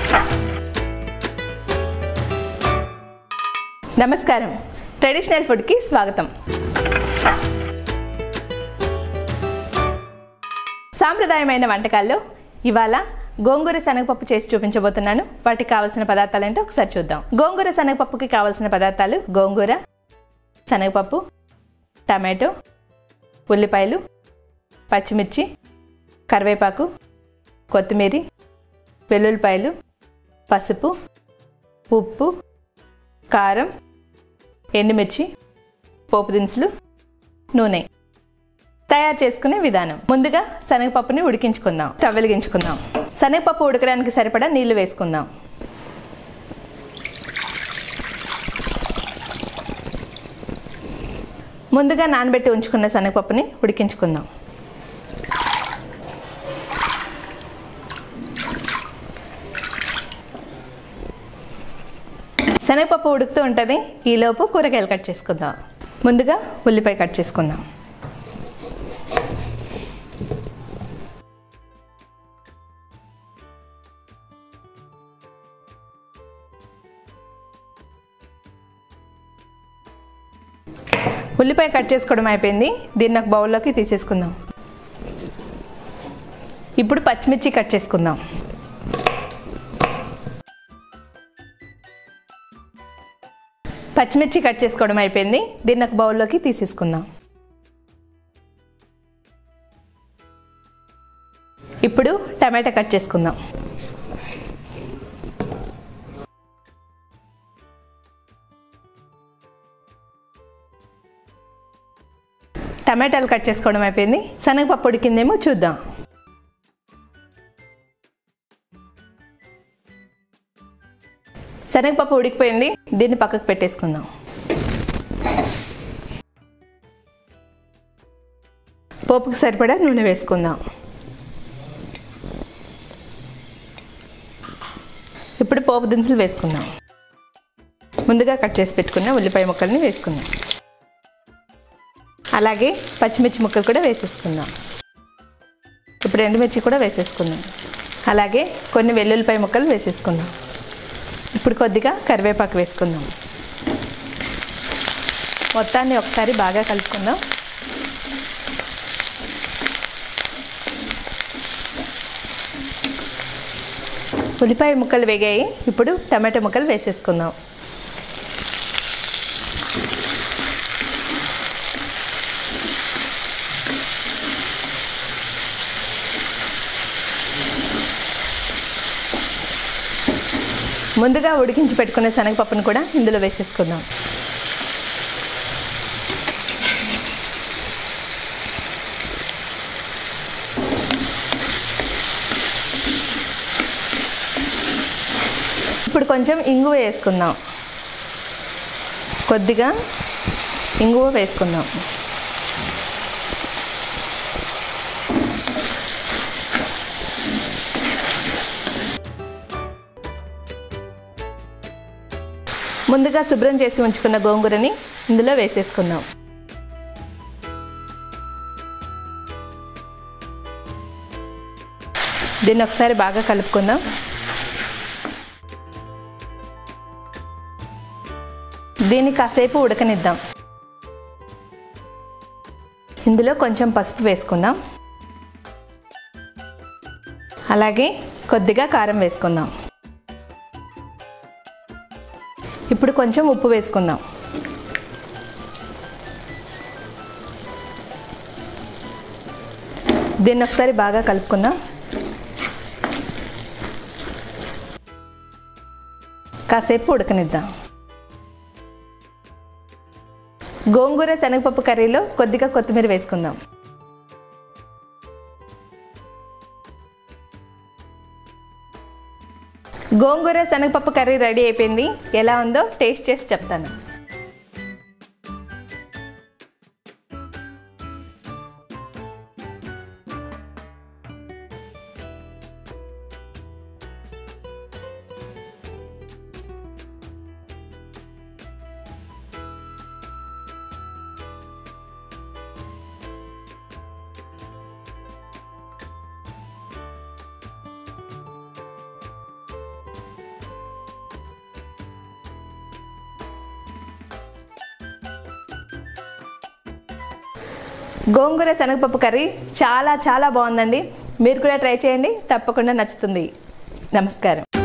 నమస్కారం ట్రెడిషనల్ ఫుడ్కి స్వాగతం సాంప్రదాయమైన వంటకాల్లో ఇవాళ గోంగూర శనగపప్పు చేసి చూపించబోతున్నాను వాటికి కావాల్సిన పదార్థాలు ఏంటో ఒకసారి చూద్దాం గోంగూర శనగపప్పుకి కావాల్సిన పదార్థాలు గోంగూర శనగపప్పు టమాటో ఉల్లిపాయలు పచ్చిమిర్చి కరివేపాకు కొత్తిమీర వెల్లుల్లిపాయలు పసుపు ఉప్పు కారం ఎండుమిర్చి పోపు దినుసులు నూనె తయారు చేసుకునే విధానం ముందుగా శనగపప్పుని ఉడికించుకుందాం స్టవ్ వెలిగించుకుందాం శనగపప్పు ఉడకడానికి సరిపడా నీళ్లు వేసుకుందాం ముందుగా నానబెట్టి ఉంచుకున్న శనగపప్పుని ఉడికించుకుందాం శనగపప్పు ఉడుకుతూ ఉంటుంది ఈలోపు కూరగాయలు కట్ చేసుకుందాం ముందుగా ఉల్లిపాయ కట్ చేసుకుందాం ఉల్లిపాయ కట్ చేసుకోవడం అయిపోయింది దీన్ని ఒక బౌల్లోకి తీసేసుకుందాం ఇప్పుడు పచ్చిమిర్చి కట్ చేసుకుందాం పచ్చిమిర్చి కట్ చేసుకోవడం అయిపోయింది దీన్ని ఒక బౌల్లోకి తీసేసుకుందాం ఇప్పుడు టమాటా కట్ చేసుకుందాం టమాటాలు కట్ చేసుకోవడం అయిపోయింది శనగపప్పు ఉడికిందేమో చూద్దాం శనగపప్పు ఉడికిపోయింది దీన్ని పక్కకు పెట్టేసుకుందాం పోపుకి సరిపడా నూనె వేసుకుందాం ఇప్పుడు పోపు దినుసులు వేసుకుందాం ముందుగా కట్ చేసి పెట్టుకున్న ఉల్లిపాయ ముక్కల్ని వేసుకుందాం అలాగే పచ్చిమిర్చి ముక్కలు కూడా వేసేసుకుందాం ఇప్పుడు ఎండుమిర్చి కూడా వేసేసుకుందాం అలాగే కొన్ని వెల్లుల్లిపాయ ముక్కలు వేసేసుకుందాం ఇప్పుడు కొద్దిగా కరివేపాకు వేసుకుందాం మొత్తాన్ని ఒకసారి బాగా కలుపుకుందాం ఉల్లిపాయ ముక్కలు వేగాయి ఇప్పుడు టమాటో ముక్కలు వేసేసుకుందాం ముందుగా ఉడికించి పెట్టుకున్న శనగపప్పును కూడా ఇందులో వేసేసుకుందాం ఇప్పుడు కొంచెం ఇంగువ వేసుకుందాం కొద్దిగా ఇంగువ వేసుకుందాం ముందుగా శుభ్రం చేసి ఉంచుకున్న గోంగూరని ఇందులో వేసేసుకుందాం దీన్ని ఒకసారి బాగా కలుపుకుందాం దీన్ని కాసేపు ఉడకనిద్దాం ఇందులో కొంచెం పసుపు వేసుకుందాం అలాగే కొద్దిగా కారం వేసుకుందాం ఇప్పుడు కొంచెం ఉప్పు వేసుకుందాం దీన్ని ఒకసారి బాగా కలుపుకుందాం కాసేపు ఉడకనిద్దాం గోంగూర శనగపప్పు కర్రీలో కొద్దిగా కొత్తిమీర వేసుకుందాం గోంగూర శనగపప్పు కర్రీ రెడీ అయిపోయింది ఎలా ఉందో టేస్ట్ చేసి చెప్తాను గోంగూర శనగపప్పు కర్రీ చాలా చాలా బాగుందండి మీరు కూడా ట్రై చేయండి తప్పకుండా నచ్చుతుంది నమస్కారం